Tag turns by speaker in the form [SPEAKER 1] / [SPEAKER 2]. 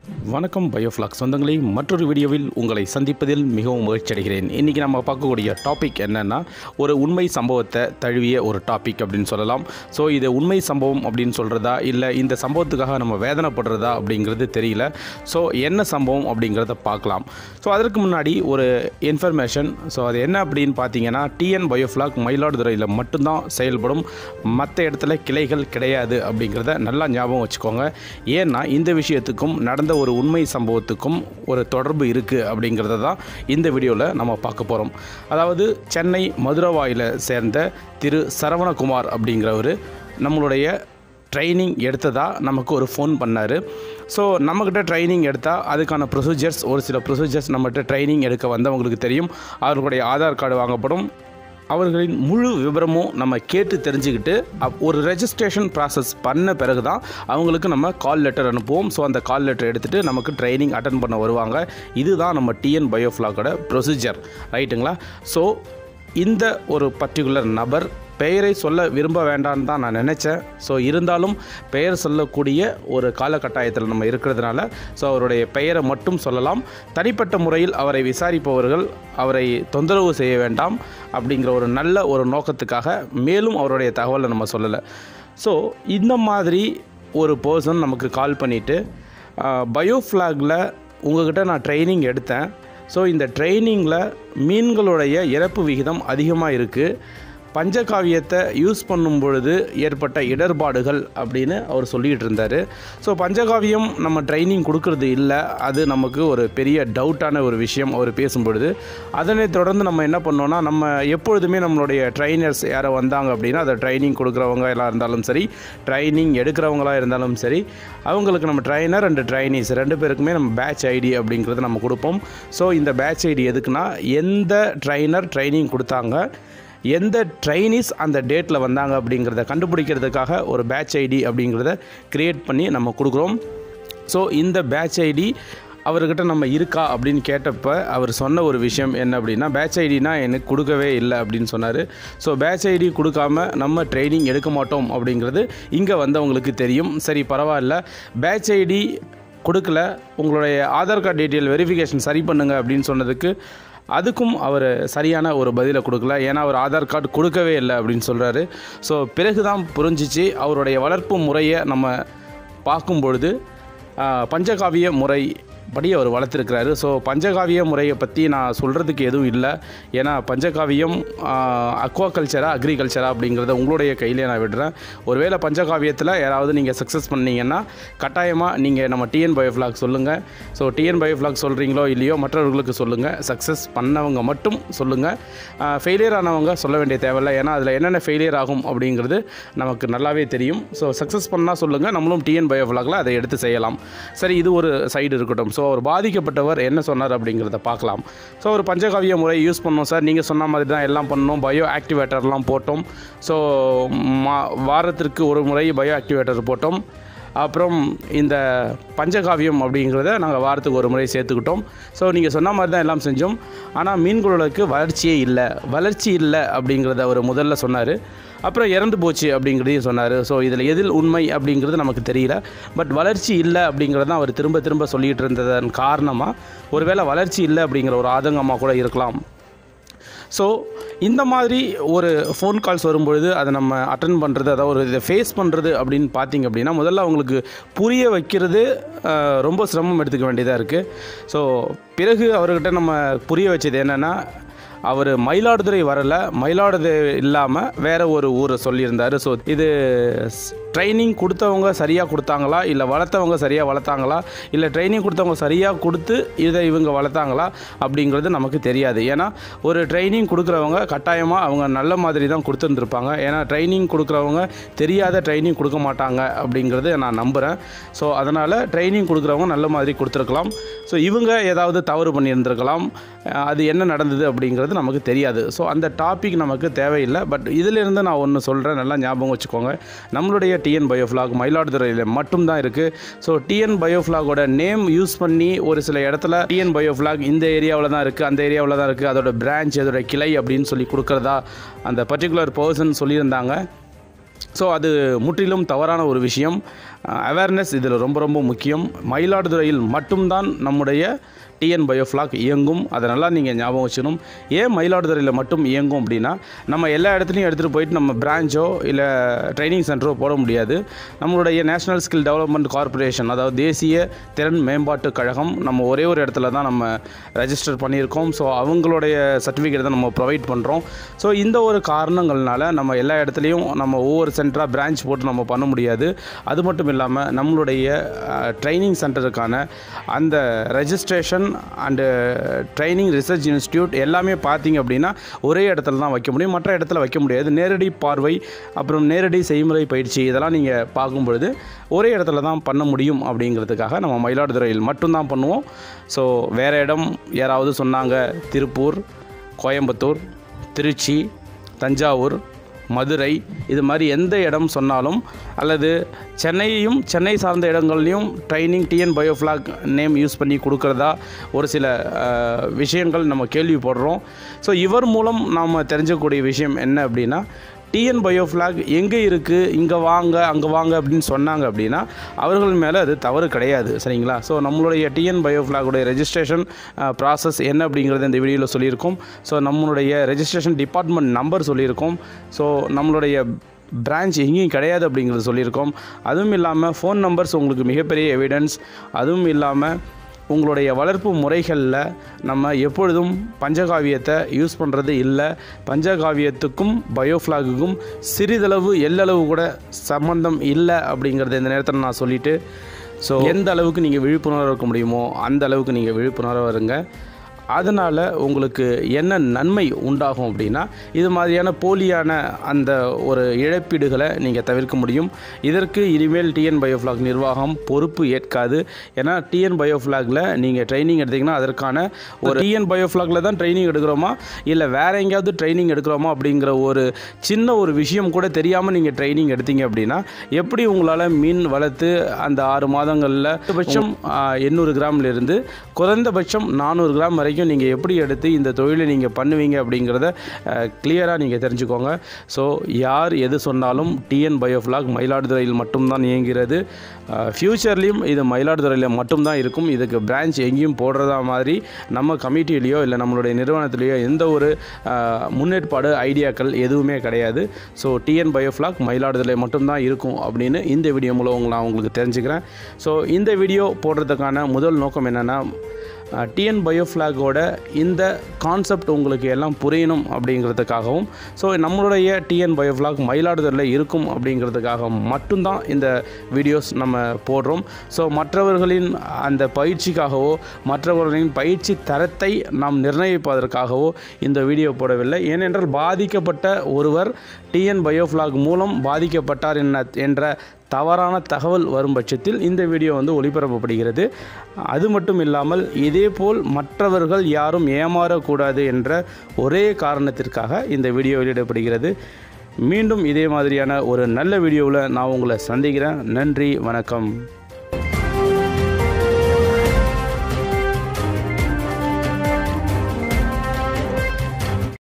[SPEAKER 1] வணக்கம் பயோஃப்ளாக் சொந்தங்களே மற்றொரு வீடியோவில் உங்களை சந்திப்பதில் மிகவும் மகிழ்ச்சி அடைகிறேன் இன்றைக்கி நம்ம பார்க்கக்கூடிய டாபிக் என்னென்னா ஒரு உண்மை சம்பவத்தை தழுவிய ஒரு டாபிக் அப்படின்னு சொல்லலாம் ஸோ இது உண்மை சம்பவம் அப்படின்னு சொல்கிறதா இல்லை இந்த சம்பவத்துக்காக நம்ம வேதனைப்படுறதா அப்படிங்கிறது தெரியல ஸோ என்ன சம்பவம் அப்படிங்கிறத பார்க்கலாம் ஸோ அதற்கு முன்னாடி ஒரு இன்ஃபர்மேஷன் ஸோ அது என்ன அப்படின்னு பார்த்தீங்கன்னா டிஎன் பயோஃப்ளாக் மயிலாடுதுறையில் மட்டும்தான் செயல்படும் மற்ற இடத்துல கிளைகள் கிடையாது அப்படிங்கிறத நல்லா ஞாபகம் வச்சுக்கோங்க ஏன்னா இந்த விஷயத்துக்கும் நடந்த ஒரு உண்மை சம்பவத்துக்கும் ஒரு தொடர்பு இருக்குது அப்படிங்கிறத தான் இந்த வீடியோவில் நம்ம பார்க்க போகிறோம் அதாவது சென்னை மதுரவாயில் சேர்ந்த திரு சரவணகுமார் அப்படிங்கிறவர் நம்மளுடைய ட்ரைனிங் எடுத்ததா நமக்கு ஒரு ஃபோன் பண்ணார் ஸோ நம்மக்கிட்ட ட்ரைனிங் எடுத்தால் அதுக்கான ப்ரொசீஜர்ஸ் ஒரு சில ப்ரொசீஜர்ஸ் நம்மகிட்ட ட்ரைனிங் எடுக்க வந்தவங்களுக்கு தெரியும் அவர்களுடைய ஆதார் கார்டு வாங்கப்படும் அவர்களின் முழு விவரமும் நம்ம கேட்டு தெரிஞ்சுக்கிட்டு அப்- ஒரு ரெஜிஸ்ட்ரேஷன் ப்ராசஸ் பண்ண பிறகு தான் அவங்களுக்கு நம்ம கால் லெட்டர் அனுப்புவோம் ஸோ அந்த கால் லெட்டர் எடுத்துகிட்டு நமக்கு ட்ரைனிங் அட்டன் பண்ண வருவாங்க இதுதான் நம்ம டிஎன் பயோஃப்ளாக்கோட ப்ரொசீஜர் ரைட்டுங்களா ஸோ இந்த ஒரு பர்டிகுலர் நபர் பெயரை சொல்ல விரும்ப வேண்டாம்னு தான் நான் நினச்சேன் ஸோ இருந்தாலும் பெயர் சொல்லக்கூடிய ஒரு காலகட்டாயத்தில் நம்ம இருக்கிறதுனால ஸோ அவருடைய பெயரை மட்டும் சொல்லலாம் தனிப்பட்ட முறையில் அவரை விசாரிப்பவர்கள் அவரை தொந்தரவு செய்ய வேண்டாம் அப்படிங்கிற ஒரு நல்ல ஒரு நோக்கத்துக்காக மேலும் அவருடைய தகவலை நம்ம சொல்லலை ஸோ இந்த மாதிரி ஒரு பர்சன் நமக்கு கால் பண்ணிவிட்டு பயோஃப்ளாகில் உங்ககிட்ட நான் ட்ரைனிங் எடுத்தேன் ஸோ இந்த ட்ரைனிங்கில் மீன்களுடைய இறப்பு விகிதம் அதிகமாக இருக்குது பஞ்சகாவியத்தை யூஸ் பண்ணும் பொழுது ஏற்பட்ட இடர்பாடுகள் அப்படின்னு அவர் சொல்லிகிட்டு இருந்தார் ஸோ பஞ்சகாவியம் நம்ம ட்ரைனிங் கொடுக்கறது இல்லை அது நமக்கு ஒரு பெரிய டவுட்டான ஒரு விஷயம் அவர் பேசும்பொழுது அதனை தொடர்ந்து நம்ம என்ன பண்ணோம்னா நம்ம எப்பொழுதுமே நம்மளுடைய ட்ரைனர்ஸ் யாரோ வந்தாங்க அப்படின்னா அதை ட்ரைனிங் கொடுக்குறவங்க எல்லாம் இருந்தாலும் சரி ட்ரைனிங் எடுக்கிறவங்களா இருந்தாலும் சரி அவங்களுக்கு நம்ம ட்ரைனர் அண்ட் ட்ரைனிஸ் ரெண்டு பேருக்குமே நம்ம பேட்ச் ஐடி அப்படிங்கிறத நம்ம கொடுப்போம் ஸோ இந்த பேட்ச் ஐடி எதுக்குன்னா எந்த ட்ரைனர் ட்ரைனிங் கொடுத்தாங்க எந்த ட்ரைனிஸ் அந்த டேட்டில் வந்தாங்க அப்படிங்கிறத கண்டுபிடிக்கிறதுக்காக ஒரு பேட்ச் ஐடி அப்படிங்கிறத க்ரியேட் பண்ணி நம்ம கொடுக்குறோம் ஸோ இந்த பேட்ச் ஐடி அவர்கிட்ட நம்ம இருக்கா அப்படின்னு கேட்டப்ப அவர் சொன்ன ஒரு விஷயம் என்ன அப்படின்னா பேட்ச் ஐடினா எனக்கு கொடுக்கவே இல்லை அப்படின்னு சொன்னார் ஸோ பேட்ச் ஐடி கொடுக்காம நம்ம ட்ரைனிங் எடுக்க மாட்டோம் அப்படிங்கிறது இங்கே வந்தவங்களுக்கு தெரியும் சரி பரவாயில்ல பேட்ச் ஐடி கொடுக்கல உங்களுடைய ஆதார் கார்டு டீட்டெயில் வெரிஃபிகேஷன் சரி பண்ணுங்க அப்படின்னு சொன்னதுக்கு அதுக்கும் அவர் சரியான ஒரு பதிலை கொடுக்கல ஏன்னா அவர் ஆதார் கார்டு கொடுக்கவே இல்லை அப்படின்னு சொல்கிறாரு ஸோ பிறகு தான் புரிஞ்சிச்சு அவருடைய வளர்ப்பு முறையை நம்ம பார்க்கும் பொழுது ஆஹ், பஞ்சகாவிய முறை படி அவர் வளர்த்துருக்கிறாரு ஸோ பஞ்சகாவிய முறையை பற்றி நான் சொல்கிறதுக்கு எதுவும் இல்லை ஏன்னா பஞ்சகாவியம் அக்வா கல்ச்சரா அக்ரிகல்ச்சரா அப்படிங்கிறத உங்களுடைய கையிலே நான் விடுறேன் ஒருவேளை பஞ்சகாவியத்தில் யாராவது நீங்கள் சக்ஸஸ் பண்ணீங்கன்னா கட்டாயமாக நீங்கள் நம்ம டிஎன் பயோஃப்ளாக் சொல்லுங்கள் ஸோ டிஎன் பயோஃப்ளாக் சொல்கிறீங்களோ இல்லையோ மற்றவர்களுக்கு சொல்லுங்கள் சக்ஸஸ் பண்ணவங்க மட்டும் சொல்லுங்கள் ஃபெயிலியர் ஆனவங்க சொல்ல வேண்டிய தேவையில்லை ஏன்னா அதில் என்னென்ன ஃபெயிலியர் ஆகும் அப்படிங்கிறது நமக்கு நல்லாவே தெரியும் ஸோ சக்ஸஸ் பண்ணால் சொல்லுங்கள் நம்மளும் டிஎன் பயோஃப்ளாகில் அதை எடுத்து செய்யலாம் சரி இது ஒரு சைடு இருக்கட்டும் ஸோ அவர் பாதிக்கப்பட்டவர் என்ன சொன்னார் அப்படிங்கிறத பார்க்கலாம் ஸோ ஒரு பஞ்சகாவிய முறை யூஸ் பண்ணோம் சார் நீங்கள் சொன்ன மாதிரி தான் எல்லாம் பண்ணோம் பயோ ஆக்டிவேட்டர்லாம் போட்டோம் ஸோ மா வாரத்திற்கு ஒரு முறை பயோ ஆக்டிவேட்டர் போட்டோம் அப்புறம் இந்த பஞ்சகாவியம் அப்படிங்கிறத நாங்கள் வாரத்துக்கு ஒரு முறை சேர்த்துக்கிட்டோம் ஸோ நீங்கள் சொன்ன மாதிரி தான் எல்லாம் செஞ்சோம் ஆனால் மீன்குழலுக்கு வளர்ச்சியே இல்லை வளர்ச்சி இல்லை அப்படிங்கிறத அவர் முதல்ல சொன்னார் அப்புறம் இறந்து போச்சு அப்படிங்கிறதையும் சொன்னார் ஸோ இதில் எதில் உண்மை அப்படிங்கிறது நமக்கு தெரியல பட் வளர்ச்சி இல்லை அப்படிங்கிறத தான் அவர் திரும்ப திரும்ப சொல்லிகிட்டு இருந்ததன் காரணமாக ஒருவேளை வளர்ச்சி இல்லை அப்படிங்கிற ஒரு ஆதங்கமாக கூட இருக்கலாம் ஸோ இந்த மாதிரி ஒரு ஃபோன் கால்ஸ் வரும்பொழுது அதை நம்ம அட்டன் பண்ணுறது அதாவது ஒரு இதை ஃபேஸ் பண்ணுறது அப்படின்னு பார்த்தீங்க அப்படின்னா முதல்ல அவங்களுக்கு புரிய வைக்கிறது அஹ், ரொம்ப சிரமம் எடுத்துக்க வேண்டியதாக இருக்குது ஸோ பிறகு அவர்கிட்ட நம்ம புரிய வச்சது என்னென்னா அவர் மயிலாடுதுறை வரல மயிலாடுதுறை இல்லாமல் வேற ஒரு ஊரை சொல்லியிருந்தார் ஸோ இது ட்ரைனிங் கொடுத்தவங்க சரியாக கொடுத்தாங்களா இல்லை வளர்த்தவங்க சரியாக வளர்த்தாங்களா இல்லை ட்ரைனிங் கொடுத்தவங்க சரியாக கொடுத்து இதை இவங்க வளர்த்தாங்களா அப்படிங்கிறது நமக்கு தெரியாது ஏன்னா ஒரு ட்ரைனிங் கொடுக்குறவங்க கட்டாயமாக அவங்க நல்ல மாதிரி தான் கொடுத்துருந்துருப்பாங்க ஏன்னா ட்ரைனிங் கொடுக்குறவங்க தெரியாத ட்ரைனிங் கொடுக்க மாட்டாங்க அப்படிங்கிறது நான் நம்புகிறேன் ஸோ அதனால் ட்ரைனிங் கொடுக்குறவங்க நல்ல மாதிரி கொடுத்துருக்கலாம் ஸோ இவங்க ஏதாவது தவறு பண்ணியிருந்திருக்கலாம் அஹ் அது என்ன நடந்தது அப்படிங்கிறது நமக்கு தெரியாது ஸோ அந்த டாபிக் நமக்கு தேவையில்லை பட் இதிலிருந்து நான் ஒன்று சொல்கிறேன் நல்லா ஞாபகம் வச்சுக்கோங்க நம்மளுடைய டிஎன் பயோஃப்ளாக் மயிலாடுதுறையில் மட்டும்தான் இருக்குது ஸோ டிஎன் பயோஃப்ளாகோட நேம் யூஸ் பண்ணி ஒரு சில இடத்துல டிஎன் பயோஃப்ளாக் இந்த ஏரியாவில் தான் இருக்குது அந்த ஏரியாவில் தான் இருக்குது அதோட பிரான்ச் அதோட கிளை அப்படின்னு சொல்லி கொடுக்குறதா அந்த பர்டிகுலர் பர்சன் சொல்லியிருந்தாங்க ஸோ அது முற்றிலும் தவறான ஒரு விஷயம் அவேர்னஸ் இதில் ரொம்ப ரொம்ப முக்கியம் மயிலாடுதுறையில் மட்டும்தான் நம்முடைய டிஎன் பயோஃப்ளாக் இயங்கும் அதை நல்லா நீங்கள் ஞாபகம் வச்சுக்கணும் ஏன் மயிலாடுதுறையில் மட்டும் இயங்கும் அப்படின்னா நம்ம எல்லா இடத்துலையும் எடுத்துகிட்டு போயிட்டு நம்ம பிரான்ச்சோ இல்லை ட்ரைனிங் சென்டரோ போட முடியாது நம்மளுடைய நேஷனல் ஸ்கில் டெவலப்மெண்ட் கார்ப்பரேஷன் அதாவது தேசிய திறன் மேம்பாட்டு கழகம் நம்ம ஒரே ஒரு இடத்துல தான் நம்ம ரெஜிஸ்டர் பண்ணியிருக்கோம் ஸோ அவங்களுடைய சர்டிஃபிகேட் தான் நம்ம ப்ரொவைட் பண்ணுறோம் ஸோ இந்த ஒரு காரணங்கள்னால நம்ம எல்லா இடத்துலையும் நம்ம ஒவ்வொரு சென்டராக பிரான்ச் போட்டு நம்ம பண்ண முடியாது அது மட்டும் இல்லாமல் நம்மளுடைய ட்ரைனிங் சென்டருக்கான அந்த registration and training research institute எல்லாமே பார்த்தீங்க அப்படின்னா ஒரே இடத்துல தான் வைக்க முடியும் மற்ற இடத்துல வைக்க முடியாது நேரடி பார்வை அப்புறம் நேரடி செய்முறை பயிற்சி இதெல்லாம் நீங்கள் பார்க்கும் பொழுது ஒரே இடத்துல தான் பண்ண முடியும் அப்படிங்கிறதுக்காக நம்ம மயிலாடுதுறையில் மட்டும்தான் பண்ணுவோம் ஸோ வேறு இடம் யாராவது சொன்னாங்க திருப்பூர் கோயம்புத்தூர் திருச்சி தஞ்சாவூர் மதுரை இது மாதிரி எந்த இடம் சொன்னாலும் அல்லது சென்னையையும் சென்னை சார்ந்த இடங்கள்லையும் training TN biofloc name use பண்ணி கொடுக்குறதா ஒரு சில அஹ், விஷயங்கள் நம்ம கேள்விப்படுறோம் ஸோ இவர் மூலம் நாம் தெரிஞ்சக்கூடிய விஷயம் என்ன அப்படின்னா டிஎன் பயோஃப்ளாக் எங்கே இருக்குது இங்கே வாங்க அங்கே வாங்க அப்படின்னு சொன்னாங்க அப்படின்னா அவர்கள் மேலே அது தவறு கிடையாது சரிங்களா ஸோ நம்மளுடைய டிஎன் பயோஃப்ளாகுடைய ரெஜிஸ்ட்ரேஷன் ப்ராசஸ் என்ன அப்படிங்கிறத இந்த வீடியோவில் சொல்லியிருக்கோம் ஸோ நம்மளுடைய ரெஜிஸ்ட்ரேஷன் டிபார்ட்மெண்ட் நம்பர் சொல்லியிருக்கோம் ஸோ நம்மளுடைய பிரான்ச் எங்கேயும் கிடையாது அப்படிங்கிறது சொல்லியிருக்கோம் அதுவும் இல்லாமல் ஃபோன் நம்பர்ஸ் உங்களுக்கு மிகப்பெரிய எவிடன்ஸ் அதுவும் இல்லாமல் உங்களுடைய வளர்ப்பு முறைகளில் நம்ம எப்பொழுதும் பஞ்சகாவியத்தை யூஸ் பண்ணுறது இல்லை பஞ்சகாவியத்துக்கும் பயோஃப்ளாகுக்கும் சிறிதளவு எல்லளவு கூட சம்பந்தம் இல்லை அப்படிங்கிறத இந்த நேரத்தில் நான் சொல்லிவிட்டு ஸோ எந்த அளவுக்கு நீங்கள் விழிப்புணர்வு இருக்க முடியுமோ அந்த அளவுக்கு நீங்கள் விழிப்புணர்வாக இருங்க அதனால் உங்களுக்கு என்ன நன்மை உண்டாகும் அப்படின்னா இது மாதிரியான போலியான அந்த ஒரு இழப்பீடுகளை நீங்கள் தவிர்க்க முடியும் இதற்கு இனிமேல் டிஎன் பயோஃப்ளாக் நிர்வாகம் பொறுப்பு ஏற்காது ஏன்னா டிஎன் பயோஃப்ளாகில் நீங்கள் ட்ரைனிங் எடுத்தீங்கன்னா அதற்கான ஒரு டிஎன் பயோஃப்ளாகில் தான் ட்ரைனிங் எடுக்கிறோமா இல்லை வேறு எங்கேயாவது ட்ரைனிங் எடுக்கிறோமா அப்படிங்கிற ஒரு சின்ன ஒரு விஷயம் கூட தெரியாமல் நீங்கள் ட்ரைனிங் எடுத்தீங்க அப்படின்னா எப்படி உங்களால் மீன் வளர்த்து அந்த ஆறு மாதங்களில் குறைந்தபட்சம் எண்ணூறு கிராம்லேருந்து குறைந்தபட்சம் நானூறு கிராம் வரைக்கும் நீங்கள் எப்படி எடுத்து இந்த தொழிலை நீங்கள் பண்ணுவீங்க அப்படிங்கிறத கிளியராக நீங்கள் தெரிஞ்சுக்கோங்க ஸோ யார் எது சொன்னாலும் டிஎன் பயோஃப்ளாக் மயிலாடுதுறையில் மட்டும்தான் இயங்குகிறது ஃப்யூச்சர்லேயும் இது மயிலாடுதுறையில் மட்டும்தான் இருக்கும் இதுக்கு பிரான்ச் எங்கேயும் போடுறதா மாதிரி நம்ம கமிட்டிலேயோ இல்லை நம்மளுடைய நிறுவனத்திலேயோ எந்த ஒரு அஹ், முன்னேற்பாடு ஐடியாக்கள் எதுவுமே கிடையாது ஸோ டிஎன் பயோஃப்ளாக் மயிலாடுதுறை மட்டும்தான் இருக்கும் அப்படின்னு இந்த வீடியோ மூலம் உங்களை நான் உங்களுக்கு தெரிஞ்சுக்கிறேன் ஸோ இந்த வீடியோ போடுறதுக்கான முதல் நோக்கம் என்னென்னா டிஎன் பயோஃப்ளாகோட இந்த கான்செப்ட் உங்களுக்கு எல்லாம் புரியணும் அப்படிங்கிறதுக்காகவும் ஸோ நம்மளுடைய டிஎன் பயோஃப்ளாக் மயிலாடுதுறையில் இருக்கும் அப்படிங்கிறதுக்காக மட்டும்தான் இந்த வீடியோஸ் நம்ம போடுறோம் ஸோ மற்றவர்களின் அந்த பயிற்சிக்காகவோ மற்றவர்களின் பயிற்சி தரத்தை நாம் நிர்ணயிப்பதற்காகவோ இந்த வீடியோ போடவில்லை ஏனென்றால் பாதிக்கப்பட்ட ஒருவர் டிஎன் பயோஃப்ளாக் மூலம் பாதிக்கப்பட்டார் என்ன என்ற தவறான தகவல் வரும் பட்சத்தில் இந்த வீடியோ வந்து ஒளிபரப்பப்படுகிறது அது மட்டும் இல்லாமல் இதேபோல் மற்றவர்கள் யாரும் ஏமாறக்கூடாது என்ற ஒரே காரணத்திற்காக இந்த வீடியோ வெளியிடப்படுகிறது மீண்டும் இதே மாதிரியான ஒரு நல்ல வீடியோவில் நான் உங்களை சந்திக்கிறேன் நன்றி வணக்கம்